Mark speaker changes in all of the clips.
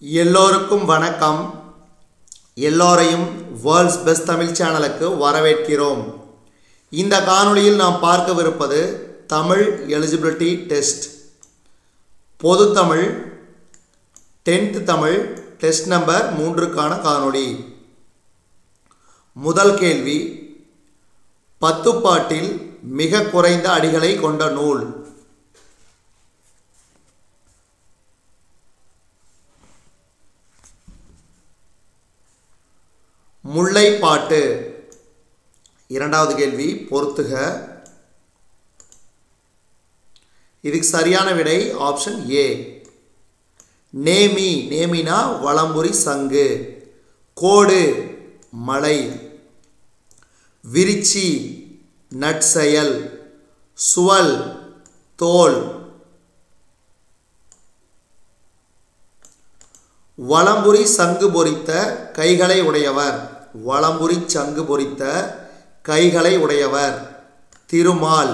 Speaker 1: எல்லோருக்கும் வணக்கம் எல்லோரையும் வேர்ல்ட்ஸ் பெஸ்ட் தமிழ் சேனலுக்கு வரவேற்கிறோம் இந்த காணொளியில் நாம் பார்க்கவிருப்பது தமிழ் எலிஜிபிலிட்டி டெஸ்ட் பொது Tamil tenth Tamil test number மூன்றுக்கான காணொளி முதல் கேள்வி பத்துப்பாட்டில் மிக குறைந்த அடிகளை கொண்ட நூல் முல்லைப்பாட்டு இரண்டாவது கேள்வி பொறுத்துக இதுக்கு சரியான விடை ஆப்ஷன் ஏ நேமி நேமினா வளம்புரி சங்கு கோடு மலை விரிச்சி நட்செயல் சுவல் தோல் வளம்புரி சங்கு பொறித்த கைகளை உடையவர் வளம்புரி சங்கு பொறித்த கைகளை உடையவர் திருமால்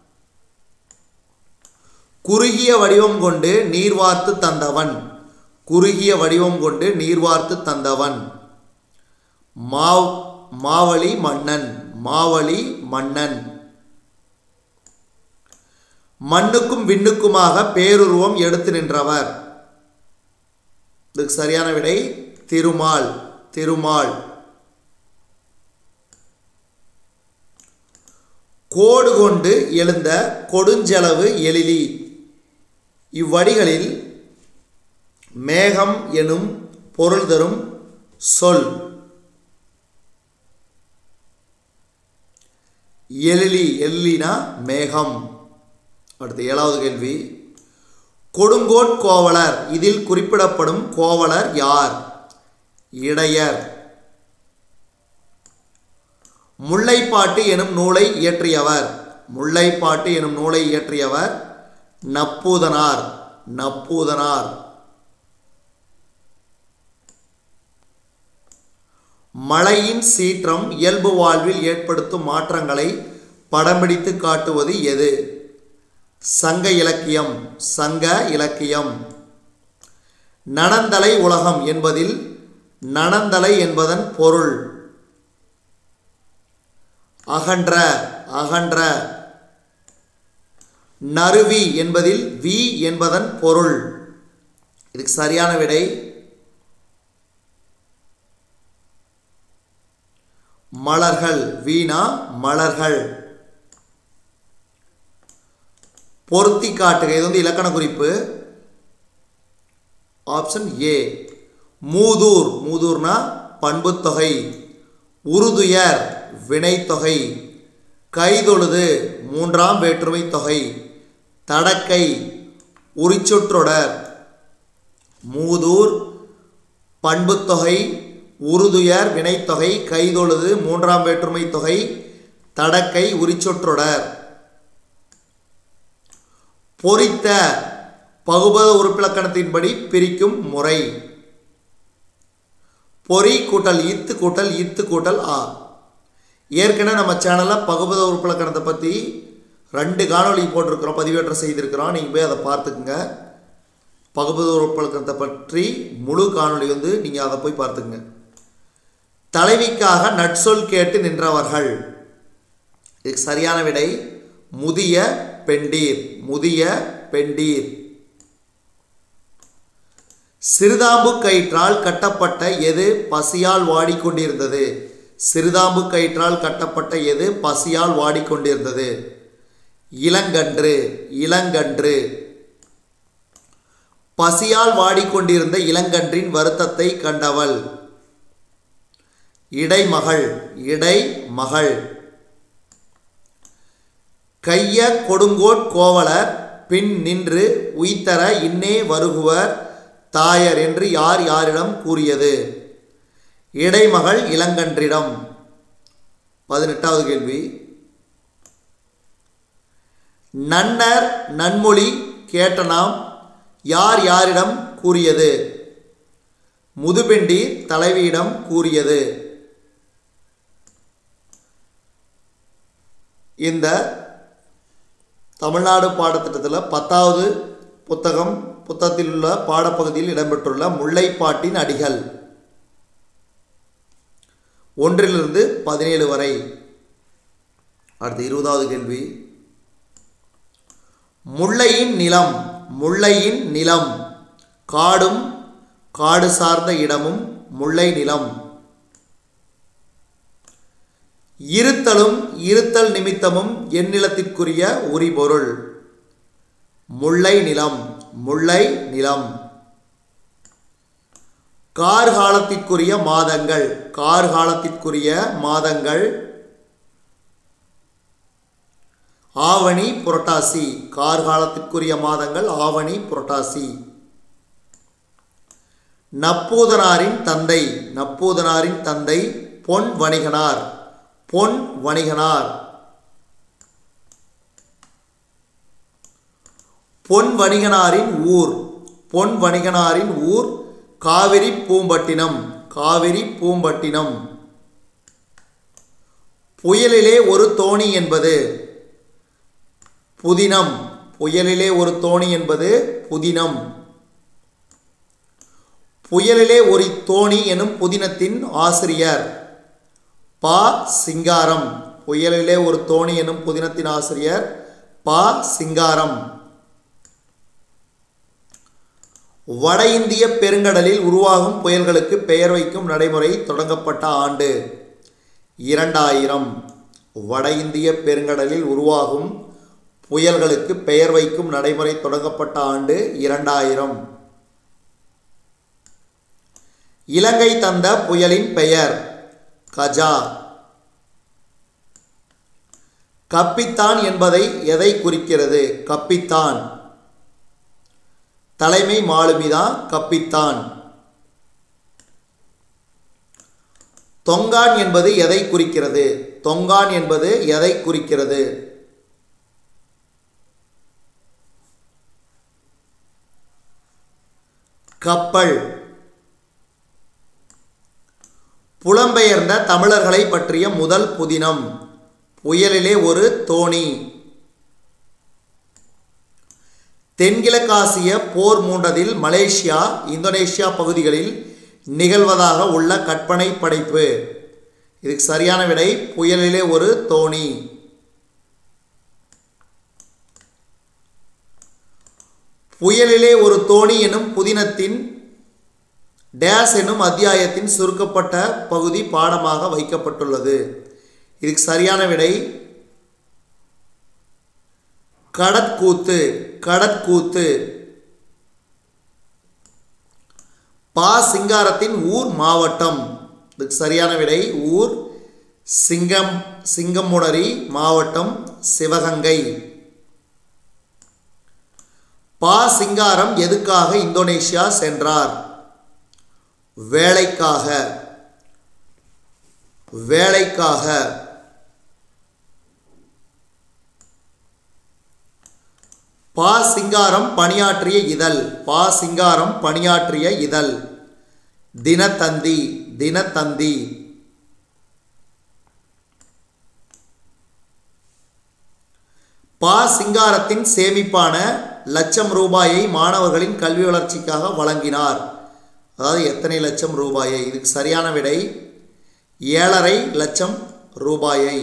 Speaker 1: குறுகிய வடிவம் கொண்டு நீர்வார்த்து தந்தவன் குறுகிய வடிவம் கொண்டு நீர்வார்த்து தந்தவன் மாவ் மாவலி மன்னன் மாவலி மன்னன் மண்ணுக்கும் விண்ணுக்குமாக பேருருவம் எடுத்து நின்றவர் இதுக்கு சரியான விடை திருமால் திருமால் கோடு கொண்டு எழுந்த கொடுஞ்செலவு எழிலி இவ்வடிகளில் மேகம் எனும் பொருள் தரும் சொல் எழிலி எழிலினா மேகம் அடுத்து ஏழாவது கேள்வி கொடுங்கோட் கோவலர் இதில் குறிப்பிடப்படும் கோவலர் யார் இடையர் முல்லைப்பாட்டு எனும் நூலை இயற்றியவர் முல்லைப்பாட்டு எனும் நூலை இயற்றியவர் நப்பூதனார் நப்பூதனார் மழையின் சீற்றம் இயல்பு வாழ்வில் ஏற்படுத்தும் மாற்றங்களை படம் பிடித்து காட்டுவது எது சங்க இலக்கியம் சங்க இலக்கியம் நனந்தலை உலகம் என்பதில் நனந்தலை என்பதன் பொருள் அகன்ற அகன்ற நறுவி என்பதில் வி என்பதன் பொருள் இதுக்கு சரியான விடை மலர்கள் வீணா மலர்கள் பொருத்தி காட்டுக இது வந்து இலக்கண குறிப்பு ஆப்ஷன் ஏ மூதூர் மூதூர்னா பண்புத்தொகை உருதுயர் வினைத்தொகை கைதொழுது மூன்றாம் வேற்றுமை தொகை தடக்கை உரிச்சொற்றொடர் மூதூர் பண்புத்தொகை உருதுயர் வினைத்தொகை கைதொழுது மூன்றாம் வேற்றுமை தொகை தடக்கை உரிச்சொற்றொடர் பொறித்த பகுபத உறுப்பிலக்கணத்தின்படி பிரிக்கும் முறை பொறி கூட்டல் இத்து கூட்டல் இத்து கூட்டல் ஆ ஏற்கனவே நம்ம சேனலில் பகுபத உறுப்பிலக்கணத்தை பற்றி ரெண்டு காணொளி போட்டிருக்கிறோம் பதிவேற்றம் செய்திருக்கிறோம் நீங்கள் போய் அதை பார்த்துக்குங்க பகுபத உறுப்பிலக்கணத்தை பற்றி முழு காணொளி வந்து நீங்கள் அதை போய் பார்த்துக்குங்க தலைவிக்காக நட்சொல் கேட்டு நின்றவர்கள் இதுக்கு சரியான விடை முதிய பெண்டீர் முதிய பெண்டீர் சிறுதாம்பு கயிற்றால் கட்டப்பட்ட எது பசியால் வாடிக்கொண்டிருந்தது சிறுதாம்பு கயிற்றால் கட்டப்பட்ட எது பசியால் வாடிக்கொண்டிருந்தது இளங்கன்று இளங்கன்று பசியால் வாடிக்கொண்டிருந்த இளங்கன்றின் வருத்தத்தை கண்டவள் இடைமகள் இடைமகள் கைய கொடுங்கோட் கோவலர் பின் நின்று உய்தர இன்னே வருகுவர் தாயர் என்று யார் யாரிடம் கூறியது இடைமகள் இளங்கன்றிடம் பதினெட்டாவது கேள்வி நன்னர் நன்மொழி கேட்ட நாம் யார் யாரிடம் கூறியது முதுபெண்டி தலைவியிடம் கூறியது இந்த தமிழ்நாடு பாடத்திட்டத்தில் பத்தாவது புத்தகம் புத்தகத்தில் உள்ள பாடப்பகுதியில் இடம்பெற்றுள்ள முல்லைப்பாட்டின் அடிகள் ஒன்றிலிருந்து பதினேழு வரை அடுத்து இருபதாவது கேள்வி முல்லையின் நிலம் முல்லையின் நிலம் காடும் காடு சார்ந்த இடமும் முல்லை நிலம் இருத்தலும் இருத்தல் நிமித்தமும் எந்நிலத்திற்குரிய உரிபொருள் முல்லை நிலம் முல்லை நிலம் கார்காலத்திற்குரிய மாதங்கள் கார்காலத்திற்குரிய மாதங்கள் ஆவணி புரட்டாசி கார்காலத்திற்குரிய மாதங்கள் ஆவணி புரட்டாசி நப்பூதனாரின் தந்தை நப்பூதனாரின் தந்தை பொன் வணிகனார் பொன் வணிகனார் பொன் வணிகனாரின் ஊர் பொன் வணிகனாரின் ஊர் காவிரி பூம்பட்டினம் காவிரி பூம்பட்டினம் புயலிலே ஒரு தோணி என்பது புதினம் புயலிலே ஒரு தோணி என்பது புதினம் புயலிலே ஒரு தோணி எனும் புதினத்தின் ஆசிரியர் பா சிங்காரம் புயலிலே ஒரு தோணி எனும் புதினத்தின் ஆசிரியர் பா சிங்காரம் வட இந்திய பெருங்கடலில் உருவாகும் புயல்களுக்கு பெயர் வைக்கும் நடைமுறை தொடங்கப்பட்ட ஆண்டு இரண்டாயிரம் வட இந்திய பெருங்கடலில் உருவாகும் புயல்களுக்கு பெயர் வைக்கும் நடைமுறை தொடங்கப்பட்ட ஆண்டு இரண்டாயிரம் இலங்கை தந்த புயலின் பெயர் கஜா கப்பித்தான் என்பதை எதை குறிக்கிறது கப்பித்தான் தலைமை மாலுமிதான் கப்பித்தான் தொங்கான் என்பது எதை குறிக்கிறது தொங்கான் என்பது எதை குறிக்கிறது கப்பல் புலம்பெயர்ந்த தமிழர்களை பற்றிய முதல் புதினம் புயலிலே ஒரு தோணி தென்கிழக்காசிய போர் மூண்டதில் மலேசியா இந்தோனேஷியா பகுதிகளில் நிகழ்வதாக உள்ள கற்பனை படைப்பு இதுக்கு சரியான விடை புயலிலே ஒரு தோணி புயலிலே ஒரு தோணி எனும் புதினத்தின் டேஸ் என்னும் அத்தியாயத்தின் சுருக்கப்பட்ட பகுதி பாடமாக வைக்கப்பட்டுள்ளது இதுக்கு சரியான விடை கடற்கூத்து கடற்கூத்து பா சிங்காரத்தின் ஊர் மாவட்டம் இதுக்கு சரியான விடை ஊர் சிங்கம் சிங்கமுனரி மாவட்டம் சிவகங்கை பா சிங்காரம் எதுக்காக இந்தோனேஷியா சென்றார் வேலைக்காக வேலைக்காக பா சிங்காரம் பணியாற்றிய இதழ் பா சிங்காரம் பணியாற்றிய இதழ் தினத்தந்தி தினத்தந்தி பா சிங்காரத்தின் சேமிப்பான லட்சம் ரூபாயை மாணவர்களின் கல்வி வளர்ச்சிக்காக வழங்கினார் அதாவது எத்தனை லட்சம் ரூபாயை இதுக்கு சரியான விடை ஏழரை லட்சம் ரூபாயை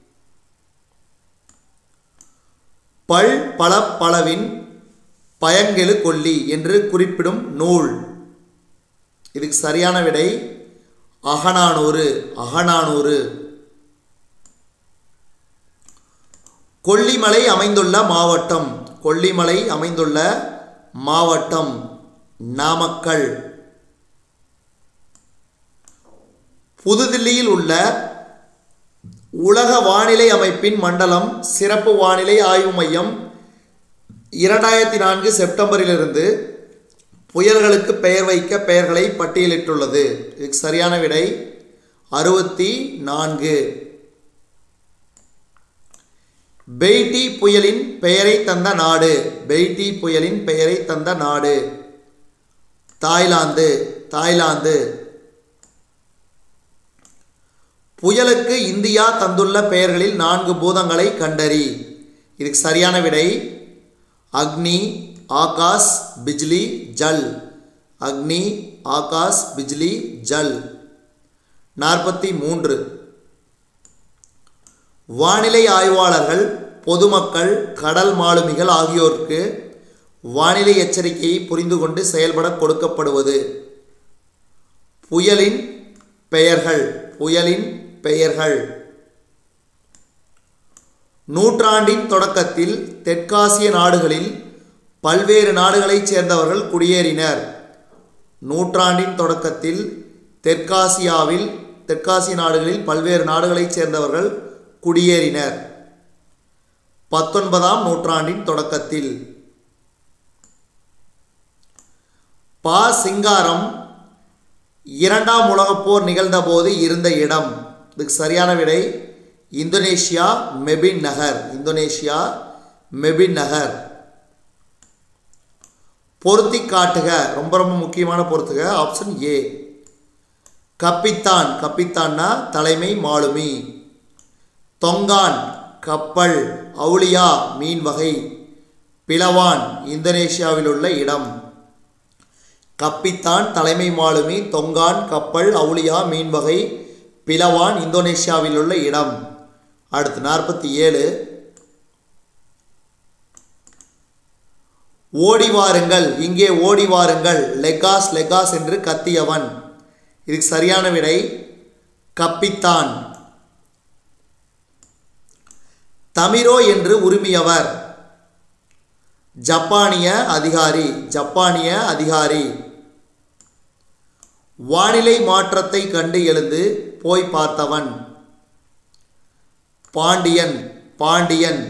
Speaker 1: பல் பல பலவின் பயங்கெழு கொல்லி என்று குறிப்பிடும் நூல் இதுக்கு சரியான விடை அகநானூறு அகநானூறு கொல்லிமலை அமைந்துள்ள மாவட்டம் கொல்லிமலை அமைந்துள்ள மாவட்டம் நாமக்கல் புதுதில்லியில் உள்ள உலக வானிலை அமைப்பின் மண்டலம் சிறப்பு வானிலை ஆய்வு மையம் இரண்டாயிரத்தி நான்கு செப்டம்பரிலிருந்து புயல்களுக்கு பெயர் வைக்க பெயர்களை பட்டியலிட்டுள்ளது இதுக்கு சரியான விடை அறுபத்தி நான்கு பெய்டி புயலின் பெயரை தந்த நாடு பெய்டி புயலின் பெயரை தந்த நாடு தாய்லாந்து தாய்லாந்து புயலுக்கு இந்தியா தந்துள்ள பெயர்களில் நான்கு பூதங்களை கண்டறி இதுக்கு சரியான விடை அக்னி ஆகாஷ் பிஜ்லி ஜல் அக்னி ஆகாஷ் பிஜ்லி ஜல் நாற்பத்தி மூன்று வானிலை ஆய்வாளர்கள் பொதுமக்கள் கடல் மாலுமிகள் ஆகியோருக்கு வானிலை எச்சரிக்கையை புரிந்து கொண்டு செயல்பட கொடுக்கப்படுவது புயலின் பெயர்கள் புயலின் பெயர்கள் நூற்றாண்டின் தொடக்கத்தில் தெற்காசிய நாடுகளில் பல்வேறு நாடுகளைச் சேர்ந்தவர்கள் குடியேறினர் நூற்றாண்டின் தொடக்கத்தில் தெற்காசியாவில் தெற்காசிய நாடுகளில் பல்வேறு நாடுகளைச் சேர்ந்தவர்கள் குடியேறினர் பத்தொன்பதாம் நூற்றாண்டின் தொடக்கத்தில் பா சிங்காரம் இரண்டாம் உலகப் போர் நிகழ்ந்தபோது இருந்த இடம் இதுக்கு சரியான விடை இந்தோனேஷியா மெபின் நகர் இந்தோனேஷியா மெபின் நகர் பொருத்தி காட்டுக ரொம்ப ரொம்ப முக்கியமான பொறுத்துக ஆப்ஷன் ஏ கப்பித்தான் கப்பித்தான்னா தலைமை மாலுமி தொங்கான் கப்பல் அவுளியா மீன் வகை பிளவான் இந்தோனேஷியாவில் உள்ள இடம் கப்பித்தான் தலைமை மாலுமி தொங்கான் கப்பல் அவுளியா மீன் வகை பிளவான் இந்தோனேஷியாவில் உள்ள இடம் அடுத்து நாற்பத்தி ஏழு ஓடி வாருங்கள் இங்கே ஓடி வாருங்கள் லெகாஸ் லெகாஸ் என்று கத்தியவன் இதுக்கு சரியான விடை கப்பித்தான் தமிரோ என்று உரிமையவர் ஜப்பானிய அதிகாரி ஜப்பானிய அதிகாரி வானிலை மாற்றத்தை கண்டு எழுந்து போய் பார்த்தவன் பாண்டியன் பாண்டியன்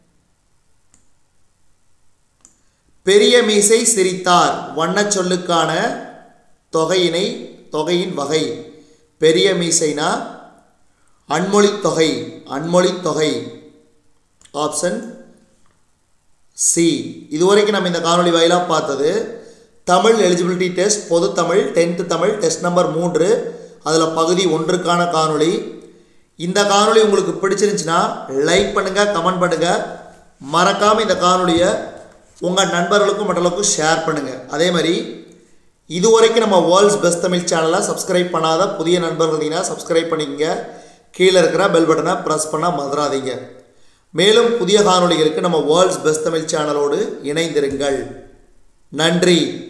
Speaker 1: பெரிய மீசை சிரித்தார் வண்ணச் சொல்லுக்கான தொகையினை தொகையின் வகை பெரிய மீசைனா அன்மொழித் தொகை அன்மொழித் தொகை ஆப்ஷன் சி இதுவரைக்கும் நம்ம இந்த காணொளி வாயிலாக பார்த்தது தமிழ் எலிஜிபிலிட்டி டெஸ்ட் பொது Tamil tenth Tamil test number மூன்று அதில் பகுதி ஒன்றுக்கான காணொளி இந்த காணொளி உங்களுக்கு பிடிச்சிருந்துச்சுன்னா லைக் பண்ணுங்கள் கமெண்ட் பண்ணுங்கள் மறக்காமல் இந்த காணொளியை உங்கள் நண்பர்களுக்கும் மற்றவர்களுக்கும் ஷேர் பண்ணுங்கள் அதே மாதிரி இதுவரைக்கும் நம்ம வேர்ல்ட்ஸ் பெஸ்ட் தமிழ் சேனலை சப்ஸ்கிரைப் பண்ணாத புதிய நண்பர்கள் இருந்தீங்கன்னா சப்ஸ்கிரைப் பண்ணிக்கங்க கீழே இருக்கிற பெல் பட்டனை ப்ரெஸ் பண்ண மறந்துடாதீங்க மேலும் புதிய காணொளிகளுக்கு நம்ம வேர்ல்ட்ஸ் பெஸ்ட் தமிழ் சேனலோடு இணைந்திருங்கள் நன்றி